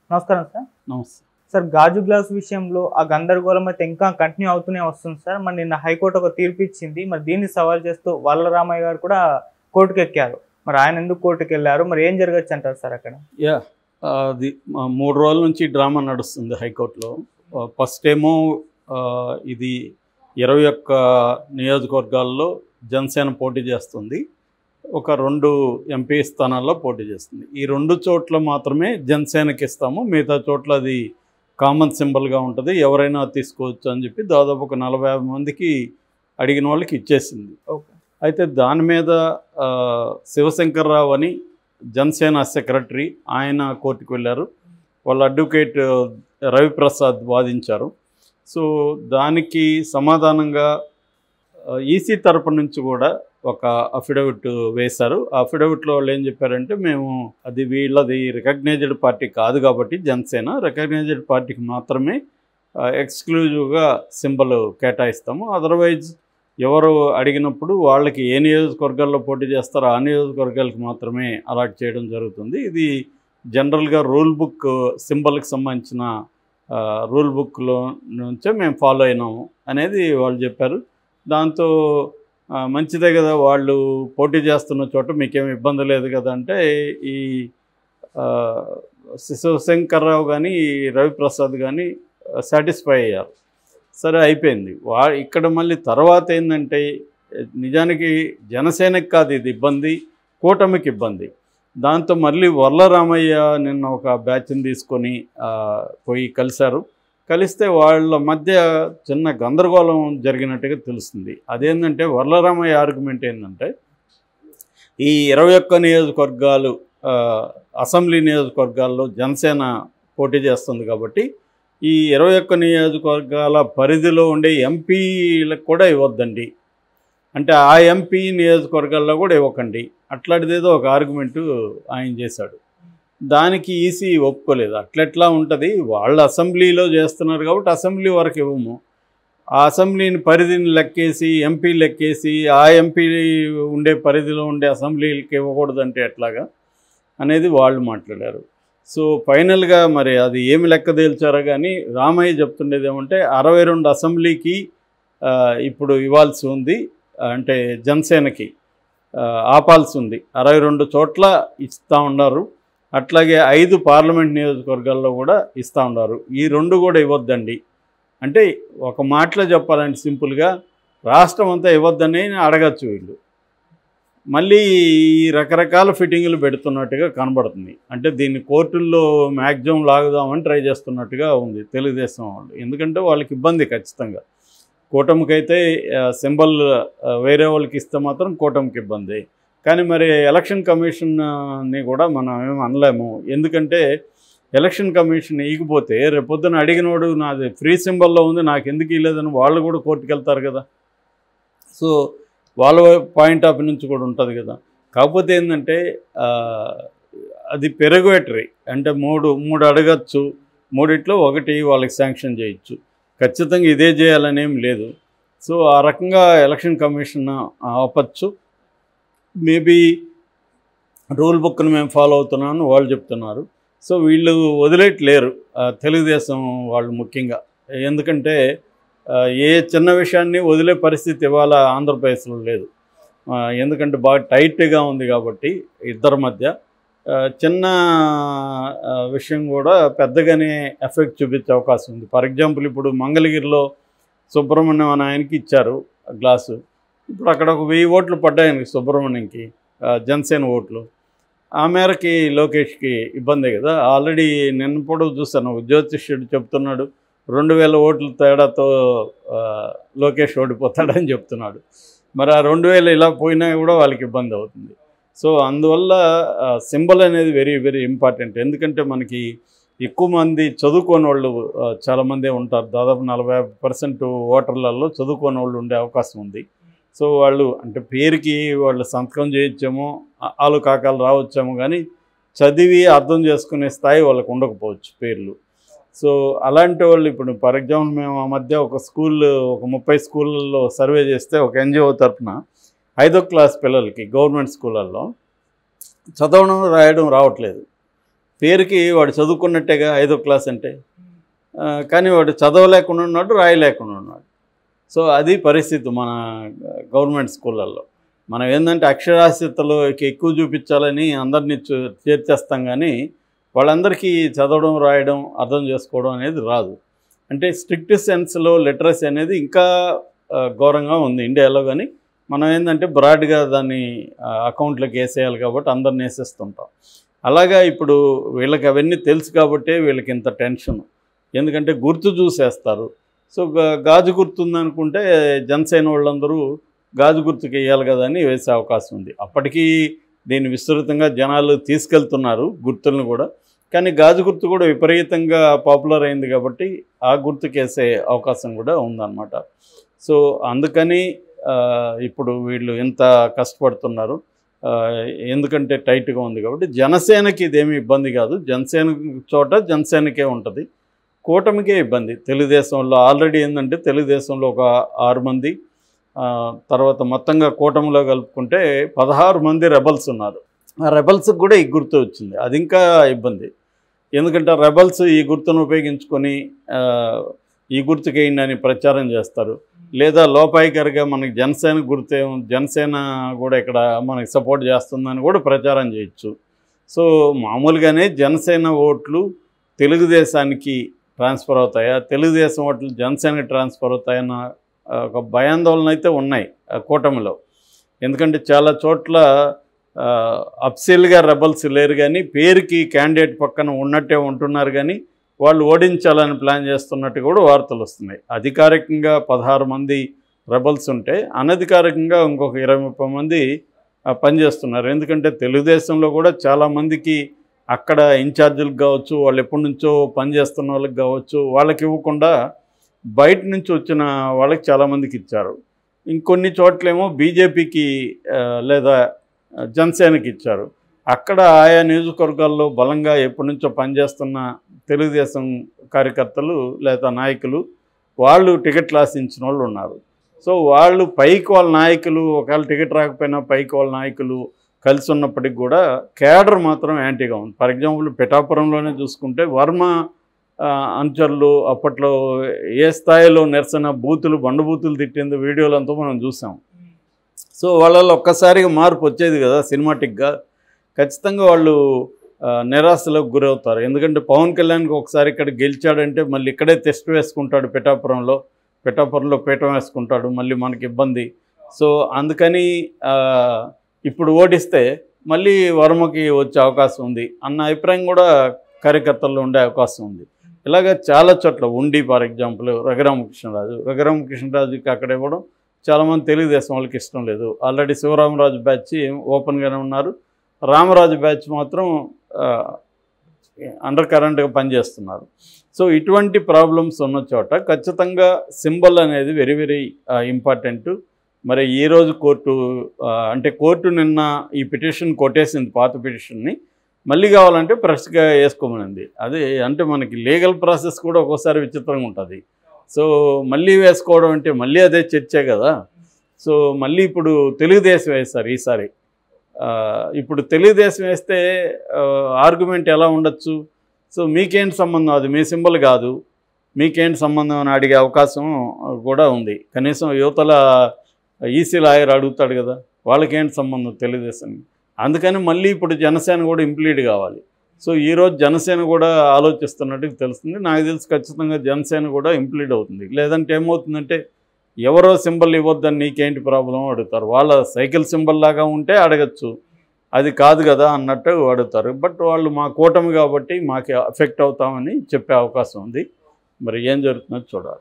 నమస్కారం సార్ నమస్తే సార్ గాజు గ్లాస్ విషయంలో ఆ గందరగోళం అయితే ఇంకా కంటిన్యూ అవుతూనే వస్తుంది సార్ మరి నిన్న హైకోర్టు ఒక తీర్పు ఇచ్చింది మరి దీన్ని సవాల్ చేస్తూ వల్లరామయ్య గారు కూడా కోర్టుకు ఎక్కారు మరి ఆయన ఎందుకు కోర్టుకు వెళ్ళారు మరి ఏం జరగచ్చు అంటారు సార్ అక్కడ యా అది ఆ, మూడు రోజుల నుంచి డ్రామా నడుస్తుంది హైకోర్టులో ఆ, ఫస్ట్ ఏమో ఆ, ఇది ఇరవై ఒక్క నియోజకవర్గాల్లో జనసేన పోటీ చేస్తుంది ఒక రెండు ఎంపీ స్థానాల్లో పోటీ చేస్తుంది ఈ రెండు చోట్ల మాత్రమే జనసేనకి ఇస్తాము మిగతా చోట్ల అది కామన్ సింబల్గా ఉంటుంది ఎవరైనా తీసుకోవచ్చు అని చెప్పి దాదాపు ఒక నలభై యాభై మందికి అడిగిన వాళ్ళకి ఇచ్చేసింది ఓకే అయితే దాని మీద ఆ, శివశంకర్రావు అని జనసేన సెక్రటరీ ఆయన కోర్టుకు వెళ్ళారు వాళ్ళ అడ్వకేట్ రవిప్రసాద్ వాదించారు సో దానికి సమాధానంగా ఈసీ తరపు నుంచి కూడా ఒక అఫిడవిట్ వేశారు ఆ అఫిడవిట్లో వాళ్ళు ఏం చెప్పారంటే మేము అది వీళ్ళది రికగ్నైజ్డ్ పార్టీ కాదు కాబట్టి జనసేన రికగ్నైజ్డ్ పార్టీకి మాత్రమే ఎక్స్క్లూజివ్గా సింబల్ కేటాయిస్తాము అదర్వైజ్ ఎవరు అడిగినప్పుడు వాళ్ళకి ఏ నియోజకవర్గాల్లో పోటీ చేస్తారో ఆ నియోజకవర్గాలకు మాత్రమే అలాట్ చేయడం జరుగుతుంది ఇది జనరల్గా రూల్ బుక్ సింబల్కి సంబంధించిన ఆ, రూల్ బుక్లో నుంచే మేము ఫాలో అయినాము అనేది వాళ్ళు చెప్పారు దాంతో ఆ, మంచిదే కదా వాళ్ళు పోటీ చేస్తున్న చోట మీకేం ఇబ్బంది లేదు కదా అంటే ఈ ఆ, శిశుశంకర్రావు కానీ రవిప్రసాద్ కానీ సాటిస్ఫై అయ్యారు సరే అయిపోయింది వా ఇక్కడ మళ్ళీ తర్వాత ఏంటంటే నిజానికి జనసేనకి కాదు ఇది ఇబ్బంది కూటమికి ఇబ్బంది దాంతో మళ్ళీ వర్లరామయ్య నిన్న ఒక బ్యాచ్ని తీసుకొని ఆ, పోయి కలిశారు కలిస్తే వాళ్ళ మధ్య చిన్న గందరగోళం జరిగినట్టుగా తెలుస్తుంది అదేంటంటే వర్లరామయ్య ఆర్గ్యుమెంట్ ఏంటంటే ఈ ఇరవై ఒక్క నియోజకవర్గాలు ఆ, అసెంబ్లీ నియోజకవర్గాల్లో జనసేన పోటీ చేస్తుంది కాబట్టి ఈ ఇరవై ఒక్క నియోజకవర్గాల పరిధిలో ఉండే ఎంపీలకు కూడా ఇవ్వద్దండి అంటే ఆ ఎంపీ నియోజకవర్గాల్లో కూడా ఇవ్వకండి అట్లాంటిదేదో ఒక ఆర్గ్యుమెంటు ఆయన చేశాడు దానికి ఈసీ ఒప్పుకోలేదు అట్లెట్లా ఉంటుంది వాళ్ళు అసెంబ్లీలో చేస్తున్నారు కాబట్టి అసెంబ్లీ వరకు ఇవ్వము ఆ అసెంబ్లీని పరిధిని లెక్కేసి ఎంపీ లెక్కేసి ఆ ఎంపీ ఉండే పరిధిలో ఉండే అసెంబ్లీలకి ఇవ్వకూడదంటే ఎట్లాగా అనేది వాళ్ళు మాట్లాడారు సో ఫైనల్గా మరి అది ఏమి లెక్క తేల్చారో కానీ రామయ్య చెప్తుండేది ఏమంటే అరవై రెండు అసెంబ్లీకి ఆ, ఇప్పుడు ఇవ్వాల్సి ఉంది అంటే జనసేనకి ఆ, ఆపాల్సి ఉంది అరవై రెండు చోట్ల ఇస్తూ ఉన్నారు అట్లాగే ఐదు పార్లమెంట్ నియోజకవర్గాల్లో కూడా ఇస్తూ ఉన్నారు ఈ రెండు కూడా ఇవ్వద్దండి అంటే ఒక మాటలో చెప్పాలంటే సింపుల్గా రాష్ట్రం అంతా ఇవ్వద్దని అడగచ్చు వీళ్ళు మళ్ళీ ఈ రకరకాల ఫిట్టింగులు పెడుతున్నట్టుగా కనబడుతుంది అంటే దీన్ని కోర్టుల్లో మ్యాక్సిమం లాగుదామని ట్రై చేస్తున్నట్టుగా ఉంది తెలుగుదేశం వాళ్ళు ఎందుకంటే వాళ్ళకి ఇబ్బంది ఖచ్చితంగా కూటమికైతే సింబల్ వేరే వాళ్ళకి ఇస్తే మాత్రం కూటమికి ఇబ్బంది కానీ మరి ఎలక్షన్ కమిషన్ని కూడా మనం ఏం అనలేము ఎందుకంటే ఎలక్షన్ కమిషన్ ఇగిపోతే రేపొద్దున అడిగినోడు నాది ఫ్రీ సింబల్లో ఉంది నాకు ఎందుకు ఇవ్వలేదని వాళ్ళు కూడా కోర్టుకు వెళ్తారు కదా సో వాళ్ళ పాయింట్ ఆఫ్ నుంచి కూడా ఉంటుంది కదా కాకపోతే ఏంటంటే ఆ, అది పెరగేటరీ అంటే మూడు మూడు అడగచ్చు మూడిట్లో ఒకటి వాళ్ళకి శాంక్షన్ చేయొచ్చు ఖచ్చితంగా ఇదే చేయాలని ఏం లేదు సో ఆ రకంగా ఎలక్షన్ కమిషన్ ఆపచ్చు మేబీ రూల్ బుక్ను మేము ఫాలో అవుతున్నామని వాళ్ళు చెప్తున్నారు సో వీళ్ళు వదిలేట్లేరు ఆ, తెలుగుదేశం వాళ్ళు ముఖ్యంగా ఎందుకంటే ఆ, ఏ చిన్న విషయాన్ని వదిలే పరిస్థితి ఇవాళ ఆంధ్రప్రదేశ్లో లేదు ఆ, ఎందుకంటే బాగా టైట్గా ఉంది కాబట్టి ఇద్దరి మధ్య ఆ, చిన్న ఆ, విషయం కూడా పెద్దగానే ఎఫెక్ట్ చూపించే అవకాశం ఉంది ఫర్ ఎగ్జాంపుల్ ఇప్పుడు మంగళగిరిలో సుబ్రహ్మణ్యం అనే ఆయనకి ఇచ్చారు ఆ గ్లాసు ఇప్పుడు అక్కడ ఒక వెయ్యి ఓట్లు పడ్డాయి ఆయనకి సుబ్రహ్మణ్యంకి ఆ, జనసేన ఓట్లు ఆ మేరకి లోకేష్కి ఇబ్బందే కదా ఆల్రెడీ నిన్న పొడవు చూశాను ఒక జ్యోతిష్యుడు చెప్తున్నాడు రెండు వేల ఓట్ల తేడాతో ఆ, లోకేష్ ఓడిపోతాడని చెప్తున్నాడు మరి ఆ రెండు వేలు ఇలా పోయినా కూడా వాళ్ళకి ఇబ్బంది అవుతుంది సో అందువల్ల సింబల్ అనేది వెరీ వెరీ ఇంపార్టెంట్ ఎందుకంటే మనకి ఎక్కువ మంది చదువుకోని వాళ్ళు ఆ, చాలామందే ఉంటారు దాదాపు నలభై పర్సెంట్ ఓటర్లలో చదువుకోని వాళ్ళు ఉండే అవకాశం ఉంది సో వాళ్ళు అంటే పేరుకి వాళ్ళు సంతకం చేయొచ్చేమో ఆ- ఆలు కాకాలు రావచ్చేమో కానీ చదివి అర్థం చేసుకునే స్థాయి వాళ్ళకు ఉండకపోవచ్చు పేర్లు సో అలాంటి వాళ్ళు ఇప్పుడు ఫర్ ఎగ్జాంపుల్ మేము ఆ మధ్య ఒక స్కూల్ ఒక ముప్పై స్కూళ్ళల్లో సర్వే చేస్తే ఒక ఎన్జిఓ తరఫున ఐదో క్లాస్ పిల్లలకి గవర్నమెంట్ స్కూళ్ళల్లో చదవడం రాయడం రావట్లేదు పేరుకి వాడు చదువుకున్నట్టేగా ఐదో క్లాస్ అంటే ఆ, కానీ వాడు చదవలేకుండా ఉన్నాడు రాయలేకుండా ఉన్నాడు సో అది పరిస్థితి మన గవర్నమెంట్ స్కూళ్ళల్లో మనం ఏంటంటే అక్షరాస్యతలో ఎక్కువ చూపించాలని అందరినీ చూ- చేర్చేస్తాం కానీ వాళ్ళందరికీ చదవడం రాయడం అర్థం చేసుకోవడం అనేది రాదు అంటే స్ట్రిక్ట్ సెన్స్లో లిటరసీ అనేది ఇంకా ఆ, ఘోరంగా ఉంది ఇండియాలో కానీ మనం ఏంటంటే బ్రాడ్గా దాన్ని ఆ, అకౌంట్లోకి వేసేయాలి కాబట్టి అందరిని వేసేస్తుంటాం అలాగా ఇప్పుడు వీళ్ళకి అవన్నీ తెలుసు కాబట్టే వీళ్ళకి ఇంత టెన్షన్ ఎందుకంటే గుర్తు చూసేస్తారు సో గా- గాజు గుర్తు ఉందనుకుంటే జనసేన వాళ్ళందరూ గాజు గుర్తుకి వేయాలి కదా అని వేసే అవకాశం ఉంది అప్పటికీ దీన్ని విస్తృతంగా జనాలు తీసుకెళ్తున్నారు గుర్తులను కూడా కానీ గాజు గుర్తు కూడా విపరీతంగా పాపులర్ అయింది కాబట్టి ఆ గుర్తుకి వేసే అవకాశం కూడా ఉందన్నమాట సో అందుకని ఆ, ఇప్పుడు వీళ్ళు ఎంత కష్టపడుతున్నారు ఆ, ఎందుకంటే టైట్గా ఉంది కాబట్టి జనసేనకి ఇదేమీ ఇబ్బంది కాదు జనసేన చోట జనసేనకే ఉంటుంది కూటమికే ఇబ్బంది తెలుగుదేశంలో ఆల్రెడీ ఏంటంటే తెలుగుదేశంలో ఒక ఆరు మంది ఆ, తర్వాత మొత్తంగా కూటమిలో కలుపుకుంటే పదహారు మంది రెబల్స్ ఉన్నారు ఆ రెబల్స్కి కూడా ఈ గుర్తు వచ్చింది అది ఇంకా ఇబ్బంది ఎందుకంటే రెబల్స్ ఈ గుర్తును ఉపయోగించుకొని ఆ, ఈ గుర్తుకేయండి అని ప్రచారం చేస్తారు లేదా లోపాయికరిగా మనకి జనసేన గుర్తే జనసేన కూడా ఇక్కడ మనకి సపోర్ట్ చేస్తుందని కూడా ప్రచారం చేయొచ్చు సో మామూలుగానే జనసేన ఓట్లు తెలుగుదేశానికి ట్రాన్స్ఫర్ అవుతాయా తెలుగుదేశం ఓట్లు జనసేనకి ట్రాన్స్ఫర్ అవుతాయన్న ఆ, ఒక భయాందోళన అయితే ఉన్నాయి ఆ కూటమిలో ఎందుకంటే చాలా చోట్ల అప్సిల్గా రెబల్స్ లేరు కానీ పేరుకి క్యాండిడేట్ పక్కన ఉన్నట్టే ఉంటున్నారు కానీ వాళ్ళు ఓడించాలని ప్లాన్ చేస్తున్నట్టు కూడా వార్తలు వస్తున్నాయి అధికారికంగా పదహారు మంది రెబల్స్ ఉంటే అనధికారికంగా ఇంకొక ఇరవై ముప్పై మంది ఆ, పనిచేస్తున్నారు ఎందుకంటే తెలుగుదేశంలో కూడా చాలామందికి అక్కడ ఇన్ఛార్జీలకు కావచ్చు వాళ్ళు ఎప్పటి నుంచో పనిచేస్తున్న వాళ్ళకి కావచ్చు వాళ్ళకి ఇవ్వకుండా బయట నుంచి వచ్చిన వాళ్ళకి చాలామందికి ఇచ్చారు ఇంకొన్ని చోట్లేమో బీజేపీకి లేదా జనసేనకి ఇచ్చారు అక్కడ ఆయా నియోజకవర్గాల్లో బలంగా ఎప్పటి నుంచో పనిచేస్తున్న తెలుగుదేశం కార్యకర్తలు లేదా నాయకులు వాళ్ళు టికెట్లు ఆశించిన వాళ్ళు ఉన్నారు సో వాళ్ళు పైకి వాళ్ళ నాయకులు ఒకవేళ టికెట్ రాకపోయినా పైకి వాళ్ళ నాయకులు కలిసి ఉన్నప్పటికి కూడా కేడర్ మాత్రం యాంటీగా ఉంది ఫర్ ఎగ్జాంపుల్ పిఠాపురంలోనే చూసుకుంటే వర్మ ఆ, అనుచరులు అప్పట్లో ఏ స్థాయిలో నిరసన బూతులు బండు బూతులు తిట్టింది వీడియోలంతా మనం చూసాం సో వాళ్ళలో ఒక్కసారిగా మార్పు వచ్చేది కదా సినిమాటిక్గా ఖచ్చితంగా వాళ్ళు ఆ, నిరాశలకు గురవుతారు ఎందుకంటే పవన్ కళ్యాణ్కి ఒకసారి ఇక్కడ గెలిచాడంటే మళ్ళీ ఇక్కడే టెస్ట్ వేసుకుంటాడు పిఠాపురంలో పిఠాపురంలో పీఠం వేసుకుంటాడు మళ్ళీ మనకి ఇబ్బంది సో అందుకని ఆ, ఇప్పుడు ఓడిస్తే మళ్ళీ వర్మకి వచ్చే అవకాశం ఉంది అన్న అభిప్రాయం కూడా కార్యకర్తల్లో ఉండే అవకాశం ఉంది ఇలాగ చాలా చోట్ల ఉండి ఫర్ ఎగ్జాంపుల్ రఘురామకృష్ణరాజు రఘురామకృష్ణరాజుకి అక్కడ ఇవ్వడం చాలామంది తెలుగుదేశం వాళ్ళకి ఇష్టం లేదు ఆల్రెడీ శివరామరాజు బ్యాచ్ ఓపెన్గానే ఉన్నారు రామరాజు బ్యాచ్ మాత్రం అండర్ కరెంట్గా పనిచేస్తున్నారు సో ఇటువంటి ప్రాబ్లమ్స్ ఉన్న చోట ఖచ్చితంగా సింబల్ అనేది వెరీ వెరీ ఇంపార్టెంట్ మరి ఈరోజు కోర్టు ఆ, అంటే కోర్టు నిన్న ఈ పిటిషన్ కొట్టేసింది పాత పిటిషన్ని మళ్ళీ కావాలంటే ఫ్రెష్గా వేసుకోమనింది అదే అంటే మనకి లీగల్ ప్రాసెస్ కూడా ఒక్కోసారి విచిత్రంగా ఉంటుంది సో మళ్ళీ వేసుకోవడం అంటే మళ్ళీ అదే చర్చే కదా సో మళ్ళీ ఇప్పుడు తెలుగుదేశం వేస్తారు ఈసారి ఆ, ఇప్పుడు తెలుగుదేశం వేస్తే ఆర్గ్యుమెంట్ ఎలా ఉండొచ్చు సో మీకేంటి సంబంధం అది మీ సింబల్ కాదు మీకేంటి సంబంధం అని అడిగే అవకాశం కూడా ఉంది కనీసం యువతల ఈసీ లాయర్ అడుగుతాడు కదా వాళ్ళకేంటి సంబంధం తెలుగుదేశం అందుకని మళ్ళీ ఇప్పుడు జనసేన కూడా ఇంప్లీట్ కావాలి సో ఈరోజు జనసేన కూడా ఆలోచిస్తున్నట్టు తెలుస్తుంది నాకు తెలిసి ఖచ్చితంగా జనసేన కూడా ఇంప్లీట్ అవుతుంది లేదంటే ఏమవుతుందంటే ఎవరో సింబల్ ఇవ్వద్దని నీకేంటి ప్రాబ్లం అడుగుతారు వాళ్ళ సైకిల్ సింబల్ లాగా ఉంటే అడగచ్చు అది కాదు కదా అన్నట్టు అడుగుతారు బట్ వాళ్ళు మా కూటమి కాబట్టి మాకు ఎఫెక్ట్ అవుతామని చెప్పే అవకాశం ఉంది మరి ఏం జరుగుతుందో చూడాలి